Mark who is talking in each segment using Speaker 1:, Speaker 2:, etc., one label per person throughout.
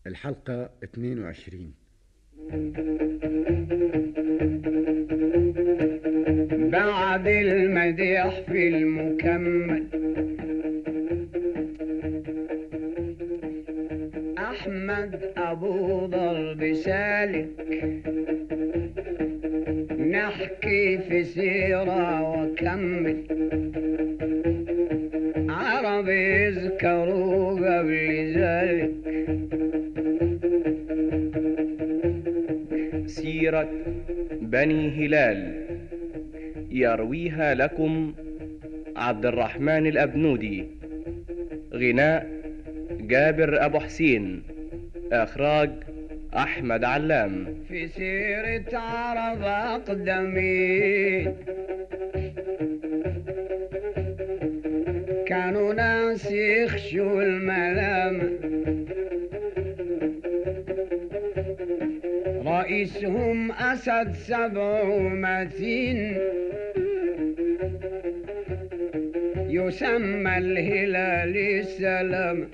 Speaker 1: الحلقة 22
Speaker 2: بعد المديح في المكمل أحمد أبو ضرب سالك نحكي في سيرة وكمل عرب يذكروا قبل ذلك
Speaker 3: سيرة بني هلال يرويها لكم عبد الرحمن الأبنودي غناء جابر أبو حسين إخراج أحمد علام
Speaker 2: في سيرة عرب أقدمين كانوا ناس يخشوا الملامة رئيسهم أسد سبع ومتين يسمى الهلال السلام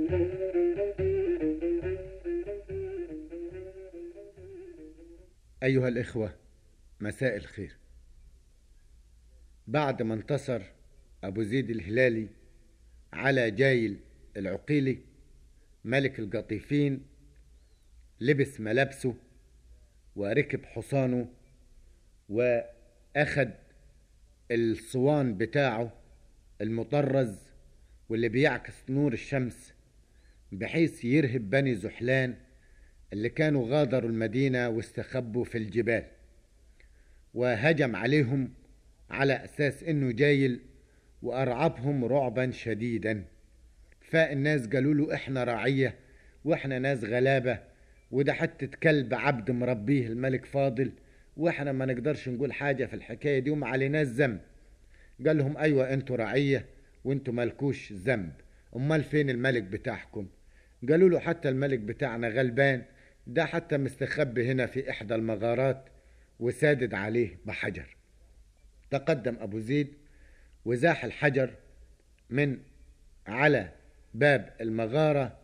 Speaker 1: أيها الإخوة مساء الخير بعد ما انتصر أبو زيد الهلالي على جايل العقيلي ملك القطيفين لبس ملابسه وركب حصانه وأخد الصوان بتاعه المطرز واللي بيعكس نور الشمس بحيث يرهب بني زحلان اللي كانوا غادروا المدينة واستخبوا في الجبال وهجم عليهم على أساس إنه جايل وأرعبهم رعبا شديدا فالناس قالوا له إحنا رعية وإحنا ناس غلابة وده حتة كلب عبد مربيه الملك فاضل وإحنا ما نقدرش نقول حاجة في الحكاية دي وما عليناش ذنب قال لهم أيوة أنتوا رعية وأنتوا مالكوش ذنب أمال فين الملك بتاعكم قالوا له حتى الملك بتاعنا غلبان ده حتى مستخبي هنا في إحدى المغارات وسادد عليه بحجر تقدم أبو زيد وزاح الحجر من على باب المغارة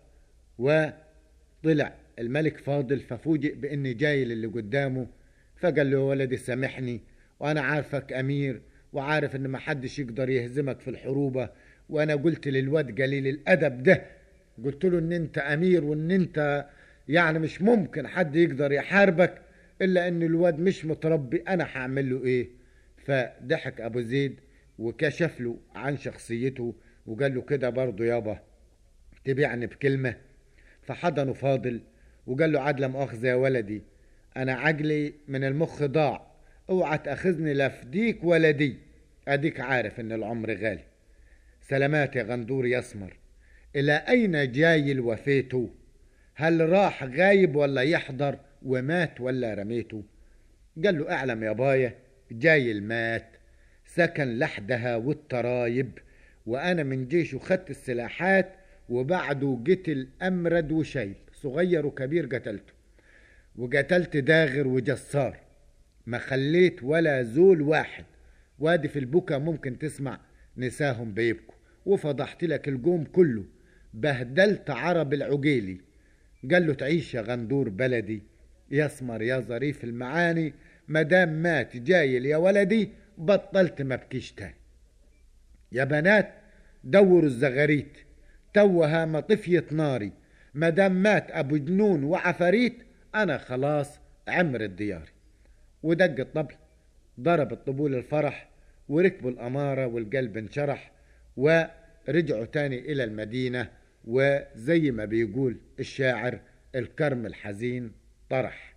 Speaker 1: وطلع الملك فاضل ففوجئ بأن جايل اللي قدامه فقال له ولدي سامحني وأنا عارفك أمير وعارف إن محدش يقدر يهزمك في الحروبة وأنا قلت للواد قليل الأدب ده قلت له إن أنت أمير وإن أنت يعني مش ممكن حد يقدر يحاربك إلا إن الواد مش متربي أنا هعمل له إيه فضحك أبو زيد وكشف له عن شخصيته وقال له كده برضه يابا تبيعني بكلمة فحضنه فاضل وقال له عدل مؤاخذة يا ولدي أنا عجلي من المخ ضاع اوعى تاخذني لا في ديك ولا دي اديك عارف ان العمر غالي سلامات يا غندور يسمر الى اين جاي الوفيته هل راح غايب ولا يحضر ومات ولا رميته قال له اعلم يا بايا جاي المات سكن لحدها والترايب وانا من جيشه خدت السلاحات وبعده قتل امرد وشيب صغير وكبير قتلته وقتلت داغر وجسار ما خليت ولا زول واحد وادي في البكا ممكن تسمع نساهم بيبكوا وفضحت لك الجوم كله بهدلت عرب العجيلي قال له تعيش يا غندور بلدي يسمر يا ظريف المعاني مدام مات جايل يا ولدي بطلت ما بكيش تاني يا بنات دوروا الزغاريت توها مطفية ناري مدام مات ابو جنون وعفاريت انا خلاص عمر الدياري ودق الطبل ضرب الطبول الفرح وركبوا الأمارة والقلب انشرح ورجعوا تاني إلى المدينة وزي ما بيقول الشاعر الكرم الحزين طرح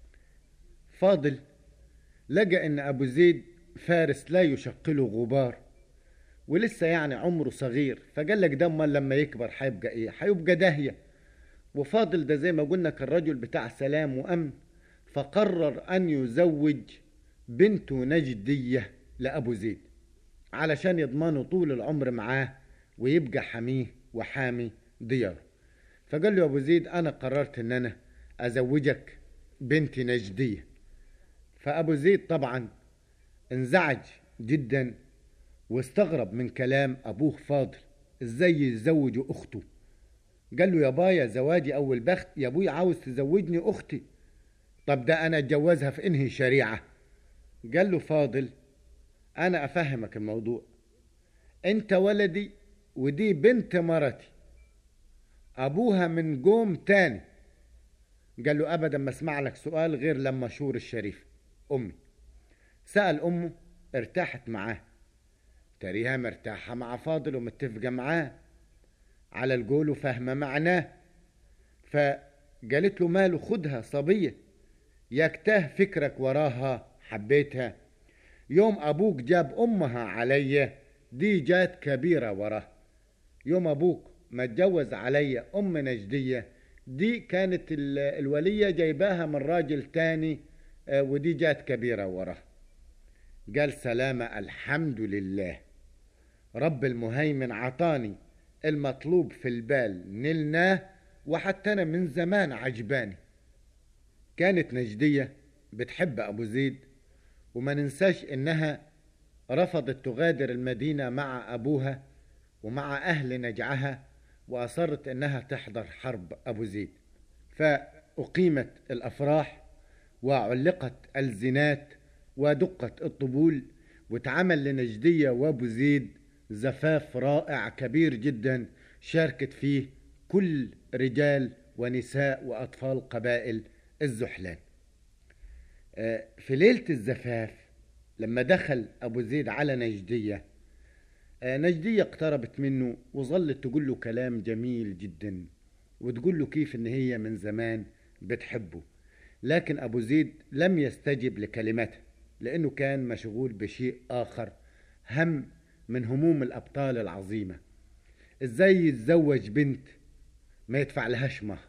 Speaker 1: فاضل لقى ان ابو زيد فارس لا يشقله غبار ولسه يعني عمره صغير فقال لك ده امال لما يكبر هيبقى ايه هيبقى داهيه وفاضل ده زي ما قلنا كان رجل بتاع سلام وامن فقرر ان يزوج بنته نجديه لابو زيد علشان يضمنوا طول العمر معاه ويبقى حميه وحامي دياره فقال له ابو زيد انا قررت ان انا ازوجك بنتي نجديه فابو زيد طبعا انزعج جدا واستغرب من كلام ابوه فاضل ازاي يزوج اخته قال له يا بايا زواجي اول بخت يا ابوي عاوز تزوجني اختي طب ده انا اتجوزها في انهي شريعه قال له فاضل انا افهمك الموضوع انت ولدي ودي بنت مرتي ابوها من قوم تاني قال له ابدا ما اسمع لك سؤال غير لما شور الشريف امي سال امه ارتاحت معاه تريها مرتاحه مع فاضل ومتفقه معاه على القول وفاهمه معناه فقالت له ماله خدها صبيه يكتاه فكرك وراها حبيتها يوم ابوك جاب امها عليا دي جات كبيره وراه يوم ابوك ما اتجوز عليا ام نجديه دي كانت ال- الوليه جايباها من راجل تاني آه، ودي جات كبيره وراه قال سلامة الحمد لله رب المهيمن عطاني المطلوب في البال نلناه وحتى أنا من زمان عجباني كانت نجدية بتحب أبو زيد وما ننساش إنها رفضت تغادر المدينة مع أبوها ومع أهل نجعها وأصرت إنها تحضر حرب أبو زيد فأقيمت الأفراح وعلقت الزنات ودقت الطبول واتعمل لنجدية وابو زيد زفاف رائع كبير جدا شاركت فيه كل رجال ونساء وأطفال قبائل الزحلان آه، في ليلة الزفاف لما دخل أبو زيد على نجدية آه، نجدية اقتربت منه وظلت تقول له كلام جميل جدا وتقول له كيف ان هي من زمان بتحبه لكن أبو زيد لم يستجب لكلمتها لأنه كان مشغول بشيء آخر هم من هموم الأبطال العظيمة إزاي يتزوج بنت ما يدفع لهاش مهر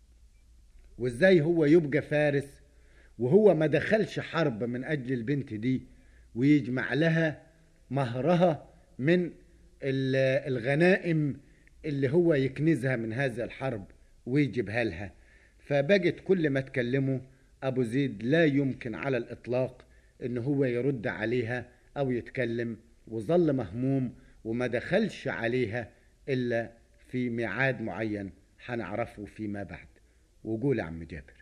Speaker 1: وإزاي هو يبقى فارس وهو ما دخلش حرب من أجل البنت دي ويجمع لها مهرها من ال- الغنائم اللي هو يكنزها من هذا الحرب ويجيبها لها فبقت كل ما تكلمه أبو زيد لا يمكن على الإطلاق إن هو يرد عليها أو يتكلم وظل مهموم وما دخلش عليها إلا في ميعاد معين هنعرفه فيما بعد وقول يا عم جابر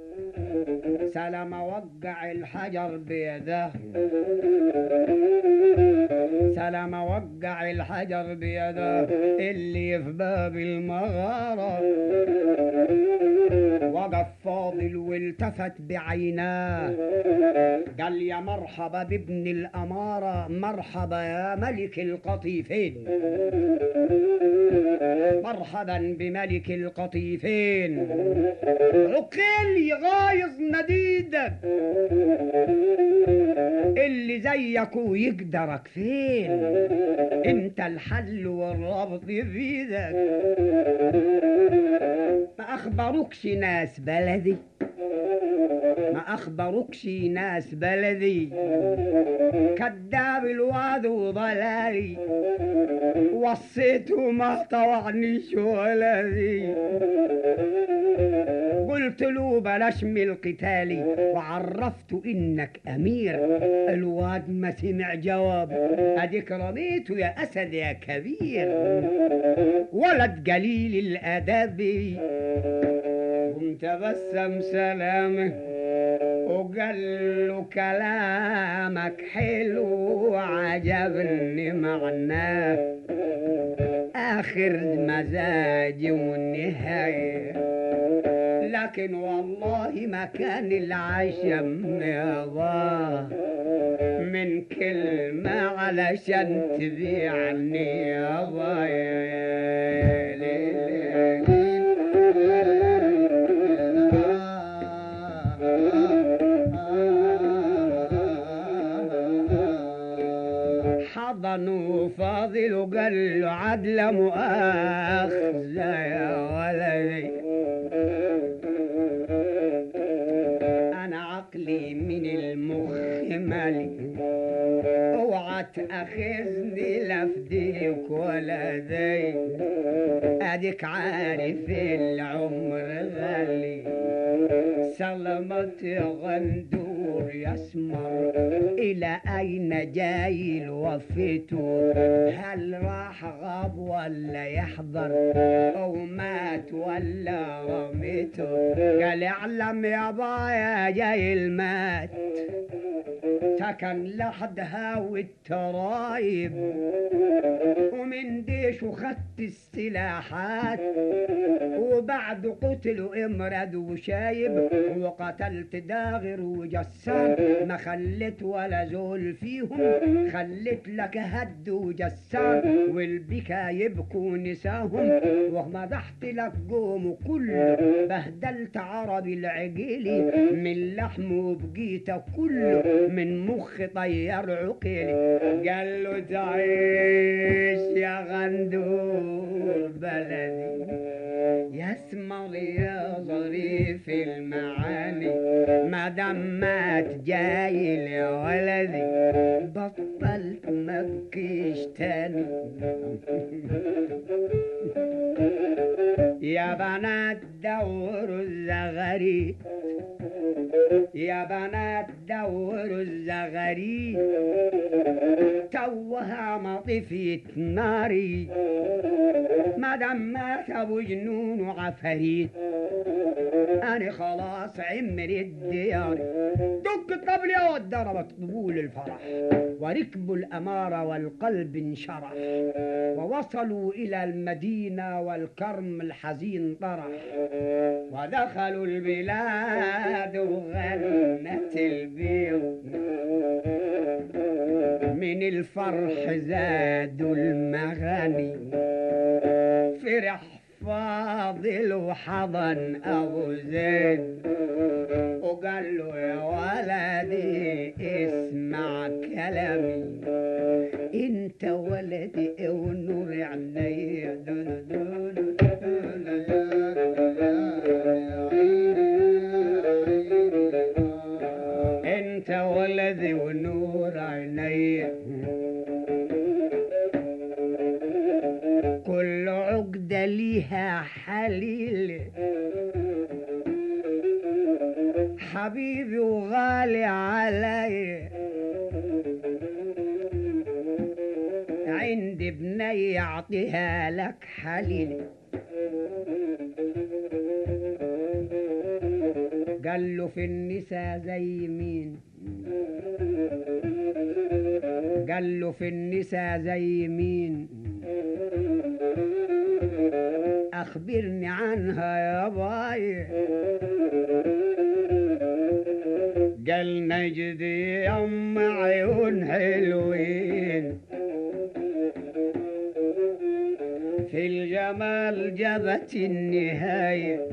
Speaker 2: سلام وقع الحجر بيده سلام وقع الحجر بيده اللي في باب المغارة وقف فاضل والتفت بعيناه قال يا مرحبا بابن الأمارة مرحبا يا ملك القطيفين مرحبا بملك القطيفين عقل غايظ نديدك اللي زيك ويقدرك فين انت الحل والربط في ايدك ما اخبروكش ناس بلدي ما اخبروكش ناس بلدي كذاب الوعد وضلالي وصيته ما طوعنيش ولدي قلت له بلاش من القتال وعرفته انك امير الواد ما سمع جواب اديك رميته يا اسد يا كبير ولد قليل الادب قمت بسم سلامه وقال له كلامك حلو وعجبني معناه آخر مزاجي والنهاية لكن والله ما كان العشم يابا من كلمة علشان تبيعني يابا يا حضنوا فاضل وقال له عدل مؤاخذة يا ولدي أنا عقلي من المخ مالي اوعى تأخذني لفديك ولا ذي اديك عارف العمر غالي سلمت يا غندور يسمر الى اين جاي الوفيته هل راح غاب ولا يحضر او مات ولا رميته قال اعلم يا بايا جاي المات سكن لحدها والترايب ومن ديش وخدت السلاحات وبعد قتلوا امرد وشايب وقتلت داغر وجسام ما خليت ولا زول فيهم خليت لك هد وجسام والبكا يبكوا نساهم ومدحت لك قوم كله بهدلت عربي العقيلي من لحمه بقيت كله من مخ طير عقيلي قال له تعيش يا غندور بلدي يسمر يا ظريف المعاني ما دام مات جاي لولدي بطلت ما بكيش تاني يا بنات دوروا الزغاريد يا بنات دوروا الزغاريد توها مطفية ناري ما دام مات ابو جنون وعفاريت انا خلاص عمري الديار دق الطبل يا ود ضربت طبول الفرح وركبوا الاماره والقلب انشرح ووصلوا الى المدينه والكرم الحزين طرح ودخلوا البلاد وغنت البيض من الفرح زادوا المغاني فرح فاضل وحضن ابو زيد وقال له يا ولدي اسمع كلامي انت ولدي ونور عيني انت ولدي ونور عيني كل عقدة ليها حليل حبيبي وغالي علي عندي بني يعطيها لك حليل قال له في النساء زي مين قال له في النساء زي مين أخبرني عنها يا باي قال نجدي يم عيون حلوين في الجمال جبت النهاية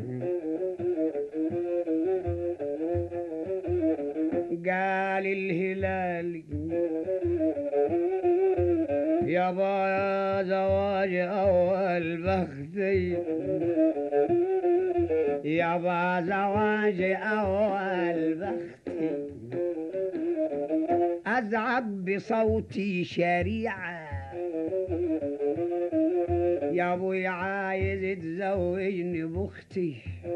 Speaker 2: قال الهلال يابا زواج أول بختي يابا زواج أول بختي أزعق بصوتي شريعة يا ابوي عايز تزوجني بختي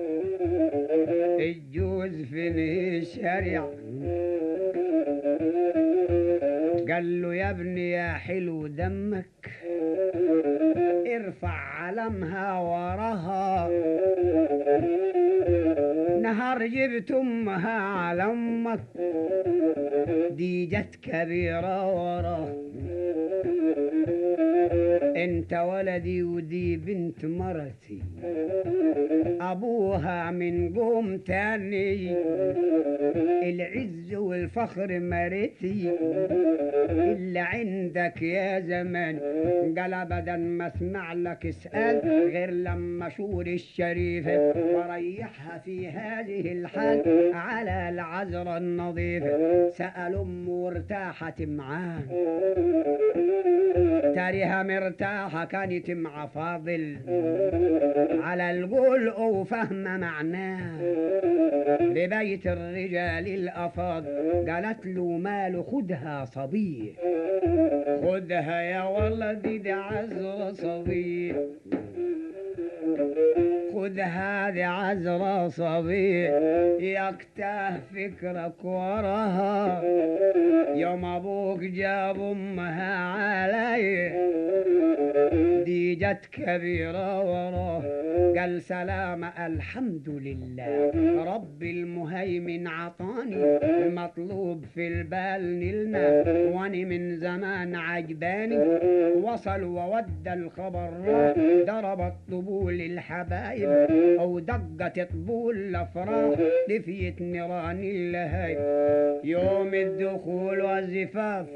Speaker 2: الجوز في الشريعة قال له يا ابني يا حلو دمك ارفع علمها وراها نهار جبت امها على امك دي جت كبيرة وراه انت ولدي ودي بنت مرتي ابوها من قوم تاني العز والفخر مرتي اللي عندك يا زمان قال ابدا ما اسمع لك اسال غير لما شور الشريفه وريحها في هذه الحال على العذراء النظيفه سال امه وارتاحت معاه تاريها مرتاحة كانت مع فاضل على على القول وفهم معناه لبيت الرجال الأفاضل قالت له ماله خدها صبي خدها يا ولدي دي عزرة صبي خذ هذه عذرة صبي يكتاه فكرك وراها يوم ابوك جاب امها علي دي جت كبيرة وراه قال سلام الحمد لله رب المهيمن عطاني المطلوب في البال نلنا واني من زمان عجباني وصل وودى الخبر ضربت طبول الحبايب او دقت طبول الافراح دفيت نيران اللهيب يوم الدخول والزفاف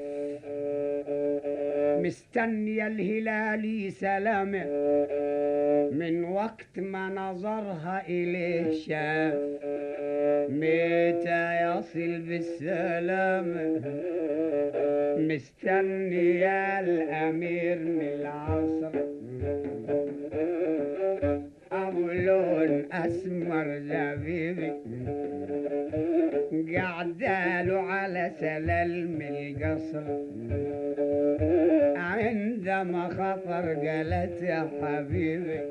Speaker 2: مستني الهلال سلامه من وقت ما نظرها إليه شاف متى يصل بالسلامة مستني يا الأمير من العصر أبو لون أسمر زبيبي قعداله على سلالم القصر عندما خطر قالت يا حبيبي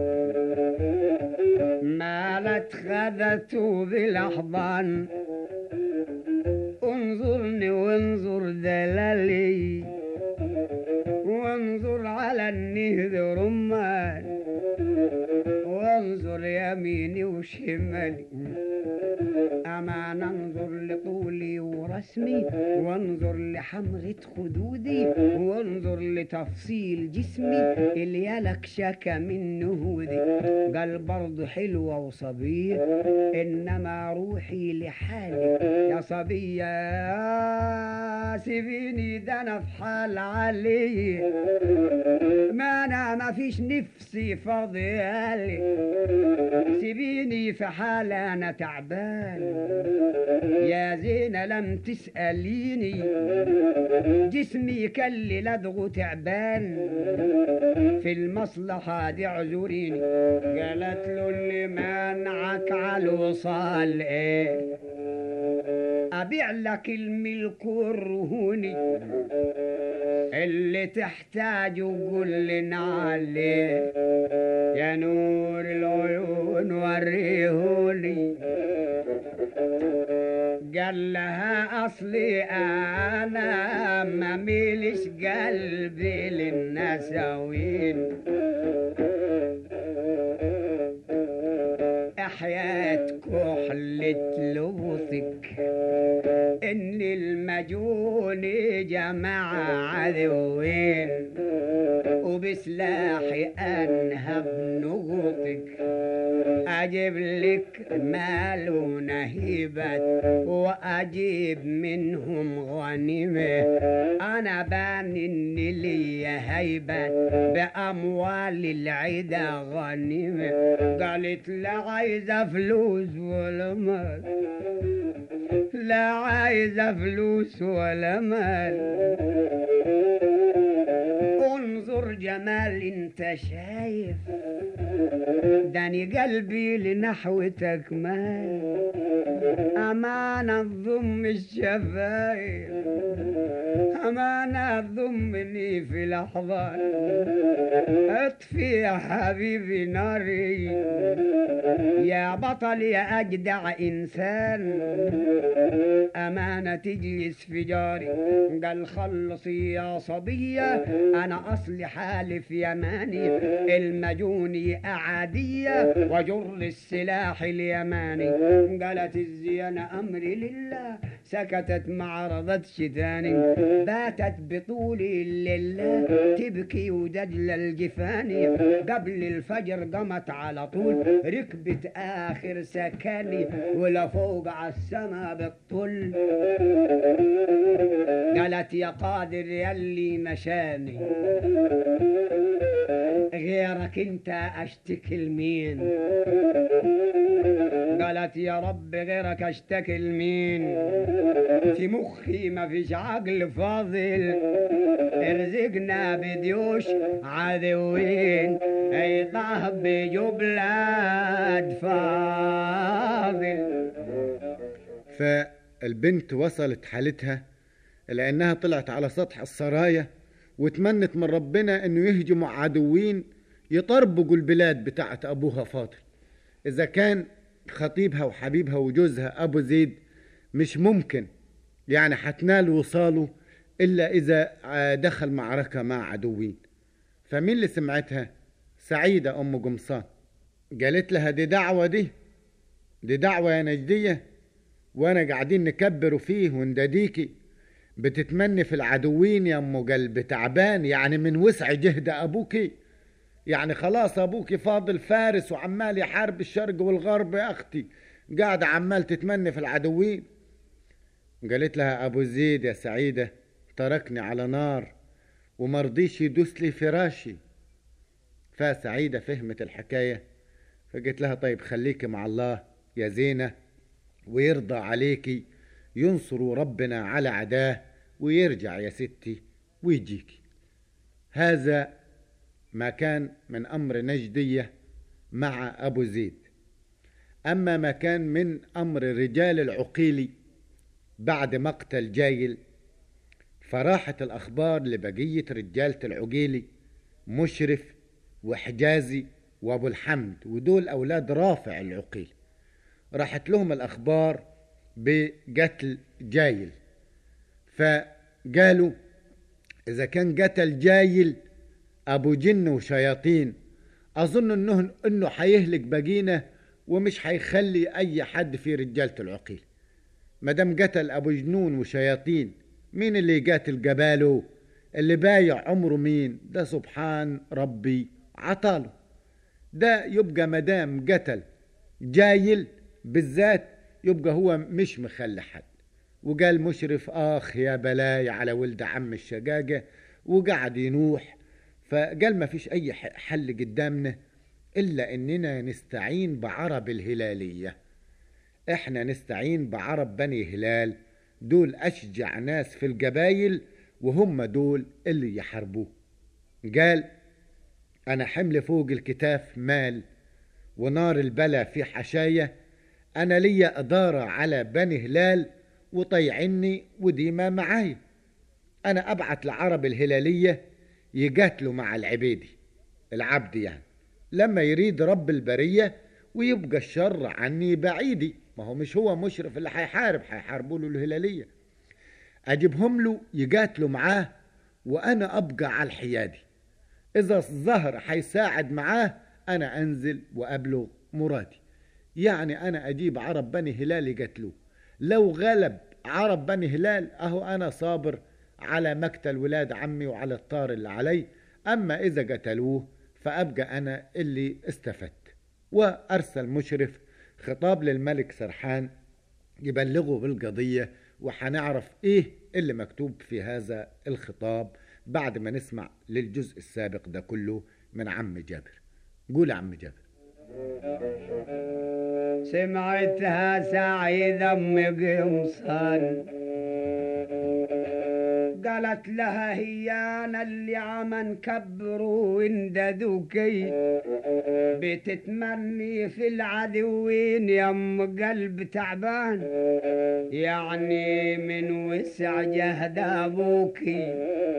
Speaker 2: مالت خذته بالاحضان انظرني وانظر دلالي وانظر على النهد رمان وانظر يميني وشمالي أما ننظر لطولي ورسمي وانظر لحمرة خدودي وانظر لتفصيل جسمي اللي يلك شكا من نهودي قال برضه حلوة وصبية إنما روحي لحالي يا صبية سيبيني ده أنا في حال علي ما أنا ما فيش نفسي فاضيالي سيبيني في حال أنا تعبان يا زينة لم تسأليني جسمي كل لدغ تعبان في المصلحة دي اعذريني قالت له اللي منعك على الوصال ايه أبيع لك الملك والرهوني اللي تحتاجه قول لنا عليه يا نور العيون وريهولي قال لها أصلي أنا ما ميلش قلبي للنساوين حياة كحلة لبثك إن المجون جمع عدوين وبسلاحي أنهب نغطك أجيب لك مال ونهيبة وأجيب منهم غنيمة أنا بان إن لي هيبة بأموال العدا غنيمة قالت لا عايزة فلوس ولا مال لا عايزة فلوس ولا مال انظر جمال انت شايف داني قلبي لنحوتك مال أمانة ضم الشفايف أمانة ضمني في لحظة اطفي يا حبيبي ناري يا بطل يا أجدع إنسان أمانة تجلس في جاري قال خلصي يا صبية أنا أصلي حالف يماني المجوني أعادية وجر السلاح اليماني قالت الزينة أمري لله سكتت ما رضتش تاني باتت بطول لله تبكي ودجل الجفاني قبل الفجر قمت على طول ركبت آخر سكاني ولا فوق على السما بالطل قالت يا قادر يلي مشاني غيرك انت اشتكي لمين قالت يا رب غيرك اشتكي لمين في مخي ما فيش عقل فاضل ارزقنا بديوش عدوين اي طهب بجبلاد فاضل
Speaker 1: فالبنت وصلت حالتها لأنها طلعت على سطح السرايا وتمنت من ربنا إنه يهجموا عدوين يطربقوا البلاد بتاعت أبوها فاضل إذا كان خطيبها وحبيبها وجوزها أبو زيد مش ممكن يعني حتنال وصاله إلا إذا آه، دخل معركة مع عدوين فمين اللي سمعتها سعيدة أم قمصان قالت لها دي دعوة دي دي دعوة يا نجدية وانا قاعدين نكبروا فيه ونداديكي بتتمني في العدوين يا ام قلب تعبان يعني من وسع جهد ابوكي يعني خلاص ابوكي فاضل فارس وعمال يحارب الشرق والغرب يا اختي قاعدة عمال تتمني في العدوين قالت لها ابو زيد يا سعيدة تركني على نار ومرضيش يدوس لي فراشي فسعيدة فهمت الحكاية فقلت لها طيب خليكي مع الله يا زينة ويرضى عليكي ينصر ربنا على عداه ويرجع يا ستي ويجيكي هذا ما كان من أمر نجدية مع أبو زيد أما ما كان من أمر رجال العقيلي بعد مقتل جايل فراحت الأخبار لبقية رجالة العقيلي مشرف وحجازي وأبو الحمد ودول أولاد رافع العقيلي راحت لهم الأخبار بقتل جايل فقالوا إذا كان قتل جايل أبو جن وشياطين أظن إنه إنه حيهلك بقينا ومش حيخلي أي حد في رجالة العقيل ما دام قتل أبو جنون وشياطين مين اللي يقاتل قباله اللي بايع عمره مين ده سبحان ربي عطاله ده يبقى مدام قتل جايل بالذات يبقى هو مش مخلي حد وقال مشرف آخ يا بلاي على ولد عم الشقاقة وقعد ينوح فقال ما فيش أي ح- حل قدامنا إلا إننا نستعين بعرب الهلالية إحنا نستعين بعرب بني هلال دول أشجع ناس في القبايل وهم دول اللي يحاربوه قال أنا حمل فوق الكتاف مال ونار البلا في حشاية أنا ليا إدارة على بني هلال وطيعني وديما معاي أنا أبعت العرب الهلالية يقاتلوا مع العبيدي العبد يعني لما يريد رب البرية ويبقى الشر عني بعيدي ما هو مش هو مشرف اللي هيحارب هيحاربوا له الهلالية أجيبهم له يقاتلوا معاه وأنا أبقى على الحيادي إذا الظهر هيساعد معاه أنا أنزل وأبلغ مرادي يعني أنا أجيب عرب بني هلال يقتلوه لو غلب عرب بني هلال أهو أنا صابر على مقتل ولاد عمي وعلى الطار اللي علي أما إذا قتلوه فأبقى أنا اللي استفدت وأرسل مشرف خطاب للملك سرحان يبلغه بالقضية وحنعرف إيه اللي مكتوب في هذا الخطاب بعد ما نسمع للجزء السابق ده كله من عم جابر قول يا عم جابر
Speaker 2: سمعتها سعيدة أم قمصان قالت لها هي أنا اللي عم نكبر ونددوكي بتتمني في العدوين يا أم قلب تعبان يعني من وسع جهد أبوكي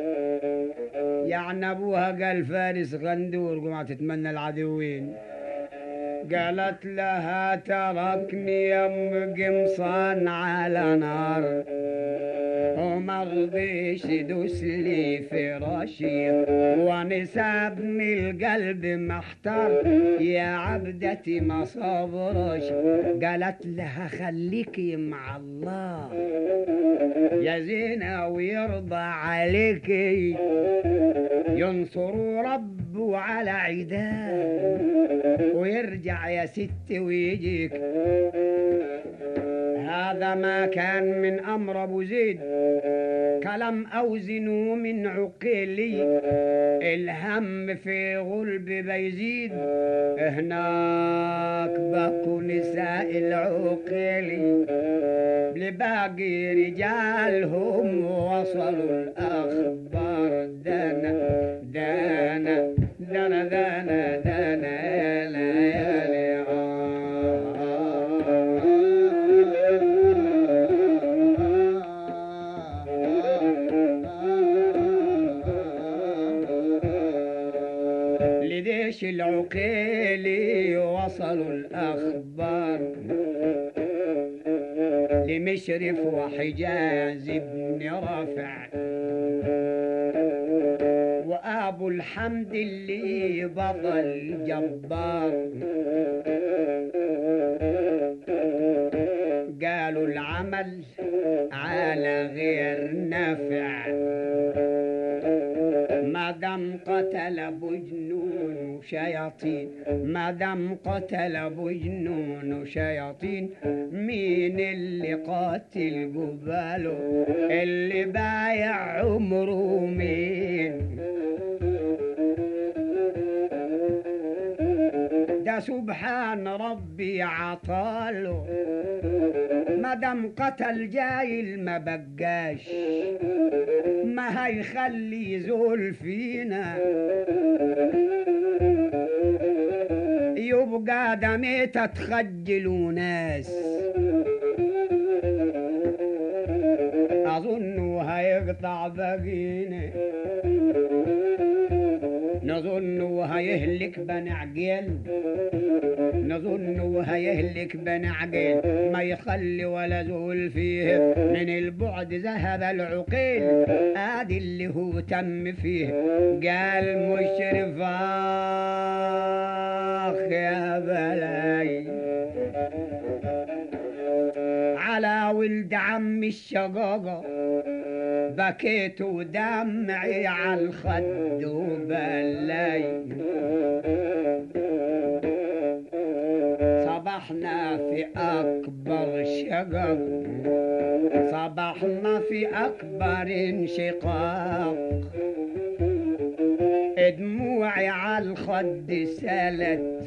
Speaker 2: يعني أبوها قال فارس غندور قمع تتمنى العدوين قالت لها تركني يا ام قمصان على نار وما رضيش يدوس لي فراشي ونسابني القلب محتار يا عبدتي ما صبرش قالت لها خليكي مع الله يا زينة ويرضى عليكي ينصر ربه على عداه ويرجع يا ست ويجيك هذا ما كان من امر ابو زيد كلام أوزنه من عقيلي الهم في غلب بيزيد هناك بكوا نساء العقيلي لباقي رجالهم وصلوا الأخبار دانا دانا دانا دانا دانا ليالي لديش العقيلي وصلوا الأخبار لمشرف وحجاز بن رافع وأبو الحمد اللي بطل جبار قالوا العمل على غير نافع ما دام قتل ابو جنون وشياطين ما دام قتل ابو جنون وشياطين مين اللي قاتل قباله اللي بايع عمره مين ده سبحان ربي عطاله ما دام قتل جايل ما بقاش ما هيخلي يزول فينا يبقى دميت تخجلوا ناس أظن هيقطع بقينا نظن هيهلك بني عقيل نظن هيهلك بني عقيل ما يخلي ولا زول فيه من البعد ذهب العقيل ادي اللي هو تم فيه قال مشرف اخ يا بلاي على ولد عم الشقاقه بكيت ودمعي على الخد وبلاي صبحنا في أكبر شقق صبحنا في أكبر انشقاق دموعي على الخد سالت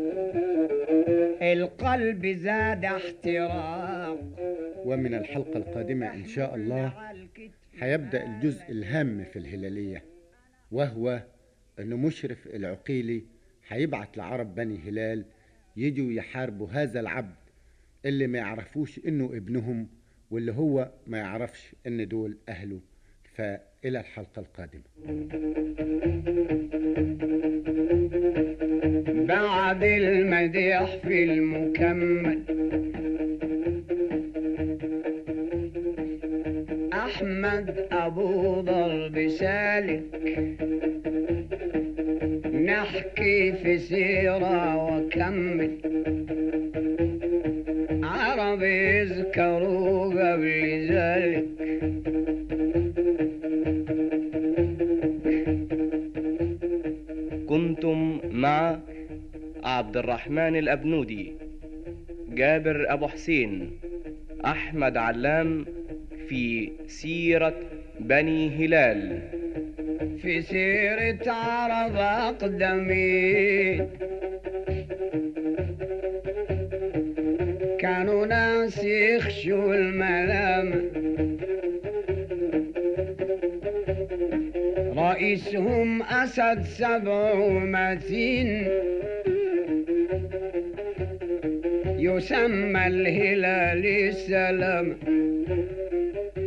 Speaker 2: القلب زاد احتراق
Speaker 1: ومن الحلقة القادمة إن شاء الله هيبدأ الجزء الهام في الهلالية وهو أن مشرف العقيلي هيبعت لعرب بني هلال يجوا يحاربوا هذا العبد اللي ما يعرفوش انه ابنهم واللي هو ما يعرفش ان دول اهله فإلى الحلقة القادمة
Speaker 2: بعد المديح في المكمل أحمد أبو ضرب سالك نحكي في سيرة وكمل عرب يذكروا قبل ذلك
Speaker 3: كنتم مع عبد الرحمن الأبنودي جابر أبو حسين أحمد علام في سيرة بني هلال
Speaker 2: في سيرة عرب أقدمين كانوا ناس يخشوا الملامة رئيسهم أسد سبع متين يسمى الهلال السلام